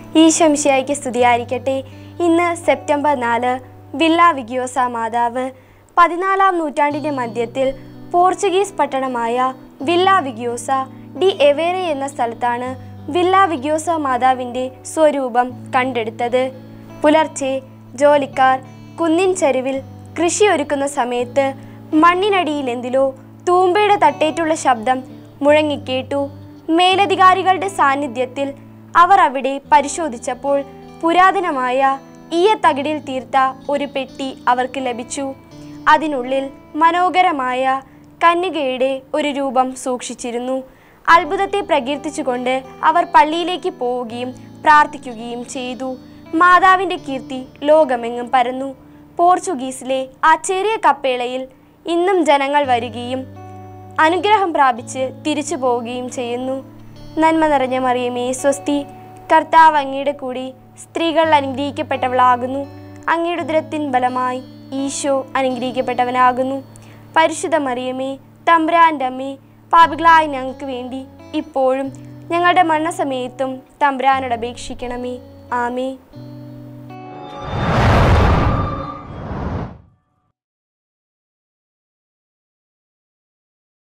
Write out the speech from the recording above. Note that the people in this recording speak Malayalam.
ഈ ശംശയായിക്ക് സ്തുതിയായിരിക്കട്ടെ ഇന്ന് സെപ്റ്റംബർ നാല് വില്ല വിഗിയോസ മാതാവ് പതിനാലാം നൂറ്റാണ്ടിൻ്റെ മധ്യത്തിൽ പോർച്ചുഗീസ് പട്ടണമായ വില്ല വിഗിയോസ ഡി എവേറെ എന്ന സ്ഥലത്താണ് വില്ല വിഗിയോസ മാതാവിൻ്റെ സ്വരൂപം കണ്ടെടുത്തത് പുലർച്ചെ ജോലിക്കാർ കുന്നിൻ ചരിവിൽ കൃഷി ഒരുക്കുന്ന സമയത്ത് മണ്ണിനടിയിൽ എന്തിലോ തൂമ്പയുടെ തട്ടേറ്റുള്ള ശബ്ദം മുഴങ്ങിക്കേട്ടു മേലധികാരികളുടെ സാന്നിധ്യത്തിൽ അവർ അവിടെ പരിശോധിച്ചപ്പോൾ പുരാതനമായ ഈയ തകിടിൽ തീർത്ത ഒരു പെട്ടി അവർക്ക് ലഭിച്ചു അതിനുള്ളിൽ മനോഹരമായ കന്യകയുടെ ഒരു രൂപം സൂക്ഷിച്ചിരുന്നു അത്ഭുതത്തെ പ്രകീർത്തിച്ചുകൊണ്ട് അവർ പള്ളിയിലേക്ക് പോവുകയും പ്രാർത്ഥിക്കുകയും ചെയ്തു മാതാവിൻ്റെ കീർത്തി ലോകമെങ്ങും പരന്നു പോർച്ചുഗീസിലെ ആ ചെറിയ കപ്പേളയിൽ ഇന്നും ജനങ്ങൾ വരികയും അനുഗ്രഹം പ്രാപിച്ച് തിരിച്ചു പോവുകയും ചെയ്യുന്നു നന്മ നിറഞ്ഞ മറിയമേ സ്വസ്തി കർത്താവ് അങ്ങയുടെ കൂടി സ്ത്രീകൾ അനുഗ്രഹിക്കപ്പെട്ടവളാകുന്നു അങ്ങയുടെ ഉദരത്തിൻ ബലമായി ഈശോ അനുഗ്രഹിക്കപ്പെട്ടവനാകുന്നു പരിശുദ്ധ മറിയമേ തമ്പ്രാൻ്റെ അമ്മേ പാപികളായ ഞങ്ങൾക്ക് വേണ്ടി ഇപ്പോഴും ഞങ്ങളുടെ മരണസമയത്തും തമ്പ്രാനോട് അപേക്ഷിക്കണമേ ആമേ